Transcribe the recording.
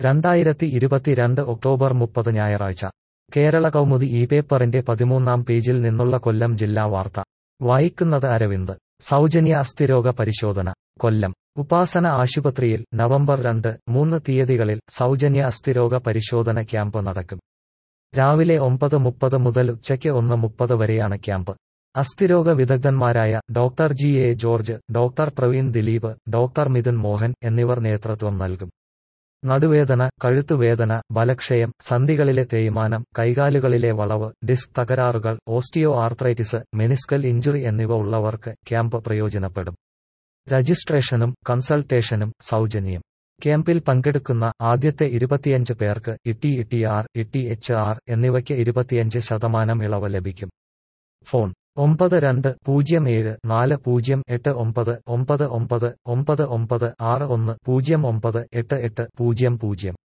രണ്ടായിരത്തി ഇരുപത്തിരണ്ട് ഒക്ടോബർ മുപ്പത് ഞായറാഴ്ച കേരള കൗമുദി ഈ പേപ്പറിന്റെ പതിമൂന്നാം പേജിൽ നിന്നുള്ള കൊല്ലം ജില്ലാ വാർത്ത വായിക്കുന്നത് അരവിന്ദ് സൗജന്യ അസ്ഥിരോഗ പരിശോധന കൊല്ലം ഉപാസന ആശുപത്രിയിൽ നവംബർ രണ്ട് മൂന്ന് തീയതികളിൽ സൗജന്യ അസ്ഥിരോഗ പരിശോധന ക്യാമ്പ് നടക്കും രാവിലെ ഒമ്പത് മുപ്പത് മുതൽ ഉച്ചയ്ക്ക് ഒന്ന് മുപ്പത് വരെയാണ് ക്യാമ്പ് അസ്ഥിരോഗ വിദഗ്ധന്മാരായ doctor G A George doctor Praveen Dileep doctor Midhun Mohan എന്നിവർ നേതൃത്വം നൽകും നടുവേദന കഴുത്തുവേദന ബലക്ഷയം സന്ധികളിലെ തേയ്മാനം കൈകാലുകളിലെ വളവ് ഡിസ്ക് തകരാറുകൾ ഓസ്റ്റിയോ ആർത്രൈറ്റിസ് മെനിസ്കൽ ഇഞ്ചുറി എന്നിവ ഉള്ളവർക്ക് ക്യാമ്പ് പ്രയോജനപ്പെടും രജിസ്ട്രേഷനും കൺസൾട്ടേഷനും സൗജന്യം ക്യാമ്പിൽ പങ്കെടുക്കുന്ന ആദ്യത്തെ ഇരുപത്തിയഞ്ച് പേർക്ക് IT IT R IT H R എന്നിവയ്ക്ക് ഇരുപത്തിയഞ്ച് ശതമാനം ഇളവ് ലഭിക്കും ഫോൺ ഒമ്പത് രണ്ട് പൂജ്യം ഏഴ് നാല് പൂജ്യം എട്ട് ഒമ്പത് ഒമ്പത് ഒമ്പത് ഒമ്പത് ഒമ്പത് ആറ് ഒന്ന് പൂജ്യം ഒമ്പത് എട്ട് എട്ട് പൂജ്യം പൂജ്യം